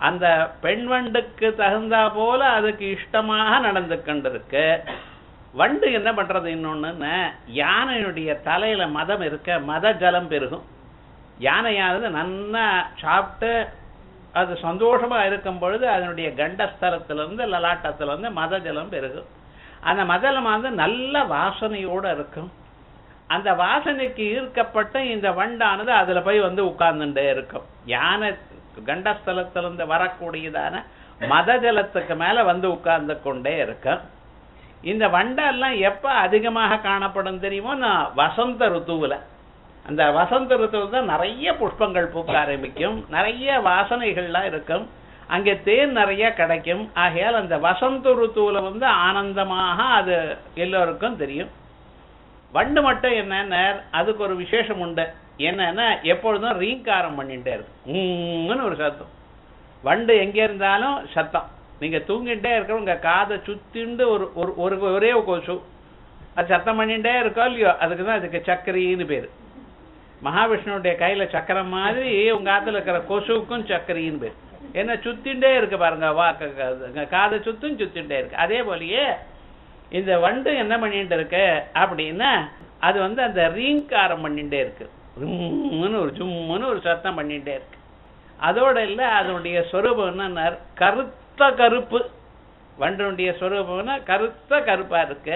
அந்த பெண் வண்டுக்கு தகுந்தா போல அதுக்கு இஷ்டமாக நடந்து கொண்டிருக்கு வண்டு என்ன பண்றது இன்னொன்னு யானையினுடைய தலையில மதம் இருக்க மத ஜலம் பெருகும் யானையானது நன்னா சாப்பிட்டு அது சந்தோஷமா இருக்கும் பொழுது அதனுடைய கண்டஸ்தலத்திலிருந்து லலாட்டத்திலிருந்து மத ஜலம் பெருகும் அந்த மதலம் வந்து நல்ல வாசனையோட இருக்கும் அந்த வாசனைக்கு ஈர்க்கப்பட்ட இந்த வண்டானது அதுல போய் வந்து உட்கார்ந்துட்டே இருக்கும் யானை கண்டஸ்தலத்திலிருந்து வரக்கூடியதான மத ஜலத்துக்கு மேல வந்து உட்கார்ந்து கொண்டே இருக்கும் இந்த வண்டெல்லாம் எப்ப அதிகமாக காணப்படும் தெரியுமோ நான் வசந்த ருத்துவுல அந்த வசந்த ருத்துவில் தான் நிறைய புஷ்பங்கள் பூக்க ஆரம்பிக்கும் நிறைய வாசனைகள்லாம் இருக்கும் அங்கே தேன் நிறைய கிடைக்கும் ஆகையால் அந்த வசந்த ருத்துவுல வந்து ஆனந்தமாக அது எல்லோருக்கும் தெரியும் வண்டு மட்டும் என்னன்னா அதுக்கு ஒரு விசேஷம் உண்டு என்னன்னா எப்பொழுதும் ரீங்காரம் பண்ணிட்டே இருக்கும் உம்னு ஒரு சத்தம் வண்டு எங்க இருந்தாலும் சத்தம் நீங்க தூங்கிட்டே இருக்கிற உங்க காதை சுத்திண்டு ஒரு ஒரு ஒரு ஒரே ஒரு கொசு அது சத்தம் பண்ணிட்டே இருக்கோ இல்லையோ அதுக்கு தான் அதுக்கு சக்கரின்னு பேரு மகாவிஷ்ணுடைய கையில சக்கரம் மாதிரி உங்க ஆத்துல இருக்கிற கொசுவுக்கும் சக்கரின்னு பேர் என்ன சுத்திண்டே இருக்கு பாருங்க வா க- க- காதை சுத்தும் சுத்திண்டே இருக்கு அதே போலயே இந்த வண்டு என்ன பண்ணிட்டு இருக்கு அப்படின்னா அது வந்து அந்த ரீங்காரம் பண்ணிட்டே இருக்கு ரும்முன்னு ஒரு ஜும்முன்னு ஒரு சத்தம் பண்ணிட்டே இருக்கு அதோட இல்ல அதனுடைய சொரூபம் என்ன கருத்த கருப்பு வண்டனுடைய சொரூபம்னா கருத்த கருப்பா இருக்கு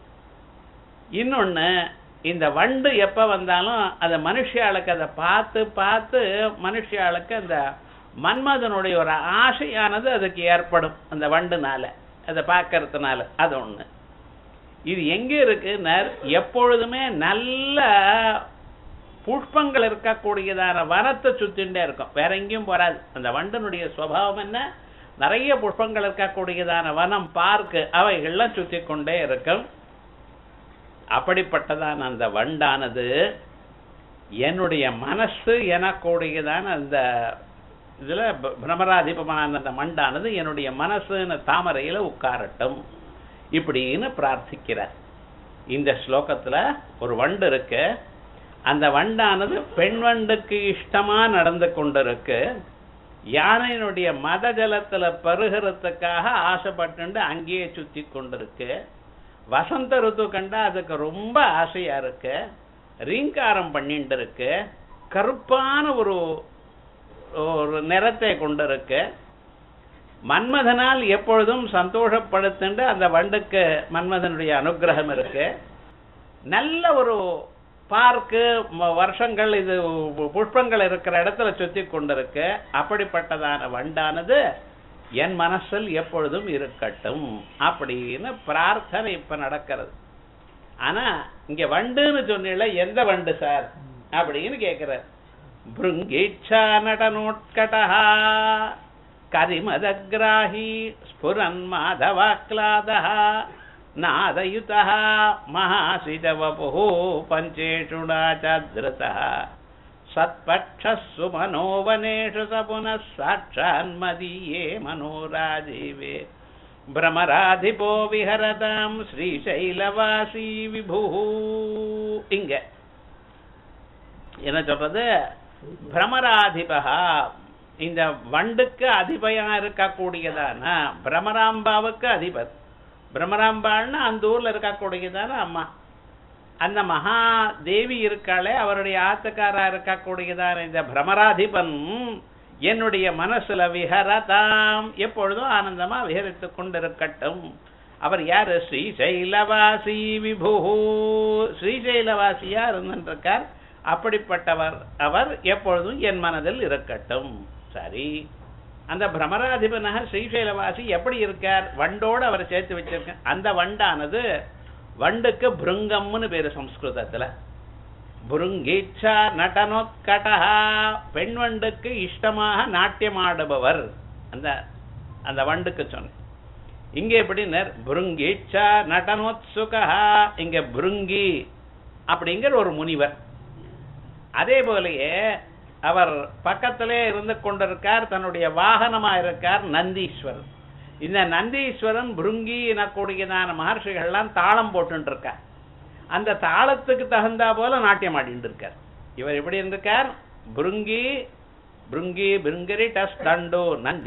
இன்னொன்னு இந்த வண்டு எப்ப வந்தாலும் அந்த மனுஷியாளுக்கு அதை பார்த்து பார்த்து மனுஷியாளுக்கு அந்த மன்மதனுடைய ஒரு ஆசையானது அதுக்கு ஏற்படும் அந்த வண்டுனால அதை பார்க்கறதுனால அது ஒண்ணு இது எங்க இருக்குன்னா எப்பொழுதுமே நல்ல புஷ்பங்கள் இருக்கக்கூடியதான வனத்தை சுத்திண்டே இருக்கும் வேற எங்கேயும் போறாது அந்த வண்டனுடைய சுவாவம் என்ன நிறைய புஷ்பங்கள் இருக்கக்கூடியதான வனம் பார்க்கு அவைகள்லாம் சுத்தி கொண்டே இருக்கும் அப்படிப்பட்டதான அந்த வண்டானது என்னுடைய மனசு எனக்கூடியதான அந்த இதுல ப- பிரமராதிபமான அந்த மண்டானது என்னுடைய மனசுன்னு தாமரையில உட்காரட்டும் இப்படின்னு பிரார்த்திக்கிறார் இந்த ஸ்லோகத்துல ஒரு வண்டு இருக்கு அந்த வண்டானது பெண் வண்டுக்கு இஷ்டமா நடந்து கொண்டிருக்கு யானையினுடைய மத ஜலத்துல பருகிறதுக்காக ஆசைப்பட்டு அங்கேயே சுத்தி கொண்டிருக்கு வசந்த ருத்து கண்டா அதுக்கு ரொம்ப ஆசையா இருக்கு ரீங்காரம் பண்ணிட்டு இருக்கு கருப்பான ஒரு ஒரு நிறத்தை கொண்டிருக்கு மன்மதனால் எப்பொழுதும் சந்தோஷப்படுத்துண்டு அந்த வண்டுக்கு மன்மதனுடைய அனுகிரகம் இருக்கு நல்ல ஒரு பார்க்கு ம- வருஷங்கள் இது புஷ்பங்கள் இருக்கிற இடத்துல சுத்தி கொண்டிருக்கு அப்படிப்பட்டதான வண்டானது என் மனசில் எப்பொழுதும் இருக்கட்டும் அப்படின்னு பிரார்த்தனை இப்ப நடக்கிறது ஆனா இங்க வண்டுன்னு சொன்னீங்கள எந்த வண்டு சார் அப்படின்னு கேக்குறார் பிருங்கீட்சா நடனோட்கடா கரிமதகிராஹி ஸ்புரன் மாதவாக்லாதா நாதயுதः महासिजवपुः पञ्चेषुणा चादृतः सत्पक्षः सुमनोवनेषु स पुनः साक्षान्मदीये मनोराजीवे भ्रमराधिपो विहरतां श्रीशैलवासी विभुः இங்க என்ன சொல்றது பிரமராதிபகா இந்த வண்டுக்கு அதிபயா இருக்கக்கூடியதான பிரமராம்பாவுக்கு அதிபர் பிரமராம்பாள்னா அந்த ஊர்ல இருக்கக்கூடியதான அம்மா அந்த மகா தேவி இருக்காளே அவருடைய ஆத்துக்காரா இருக்கக்கூடியதான இந்த பிரமராதிபன் என்னுடைய மனசுல விஹரதாம் எப்பொழுதும் ஆனந்தமா விஹரித்துக் கொண்டிருக்கட்டும் அவர் யாரு ஸ்ரீசைலவாசி விபு ஸ்ரீசைலவாசியா இருந்திருக்கார் அப்படிப்பட்டவர் அவர் எப்பொழுதும் என் மனதில் இருக்கட்டும் சரி அந்த பிரமராதிபனாக ஸ்ரீசைலவாசி எப்படி இருக்கார் வண்டோடு அவர் சேர்த்து வச்சிருக்க அந்த வண்டானது வண்டுக்கு பிருங்கம்னு பேரு சம்ஸ்கிருதத்துல புருங்கீச்சா நடனோத்கடா பெண் வண்டுக்கு இஷ்டமாக நாட்டியமாடுபவர் அந்த அந்த வண்டுக்கு சொன்ன இங்க எப்படின்னர் புருங்கீச்சா நடனோத்சுகா இங்க புருங்கி அப்படிங்கிற ஒரு முனிவர் அதே போலயே அவர் பக்கத்திலே இருந்து கொண்டிருக்கார் தன்னுடைய வாகனமா இருக்கார் நந்தீஸ்வரன் இந்த நந்தீஸ்வரன் புருங்கி எனக்கூடியதான மகர்ஷிகள்லாம் தாளம் போட்டுட்டு இருக்கார் அந்த தாளத்துக்கு தகுந்தா போல நாட்டியம் ஆடிட்டு இருக்கார் இவர் எப்படி இருந்திருக்கார் புருங்கி புருங்கி பிருங்கரி டஸ் தண்டு நந்தி